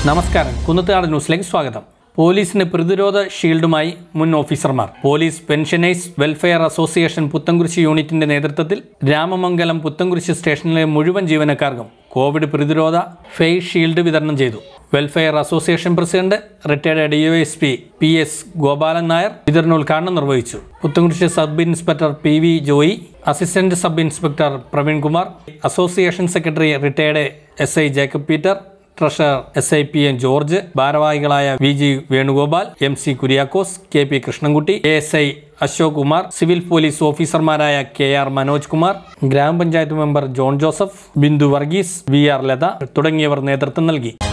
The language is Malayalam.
നമസ്കാരം കുന്നത്തുകാട് ന്യൂസിലേക്ക് സ്വാഗതം പോലീസിന് പ്രതിരോധ ഷീൽഡുമായി മുൻ ഓഫീസർമാർ police pensioners welfare association Puthenkurish യൂണിറ്റിന്റെ നേതൃത്വത്തിൽ രാമമംഗലം പുത്തൻകുരിശ് സ്റ്റേഷനിലെ മുഴുവൻ ജീവനക്കാർക്കും കോവിഡ് പ്രതിരോധ ഫേസ് ഷീൽഡ് വിതരണം ചെയ്തു welfare association president retired DYSP P S Gopalan Nair വിതരണോദ്ഘാടനം നിർവഹിച്ചു Puthenkurish sub inspector P V Joy assistant sub inspector Praveen Kumar association secretary retired S I Jacob Peter treasurer S I P N George ഭാരവാഹികളായ V G Venugopal M C Kuriakose K P Krishnankutty A S I Ashok Kumar civil police ഓഫീസർമാരായ കെ ആർ മനോജ് കുമാർ ഗ്രാമപഞ്ചായത്ത് member John Joseph Bindu Varghese V R Latha തുടങ്ങിയവർ നേതൃത്വം നൽകി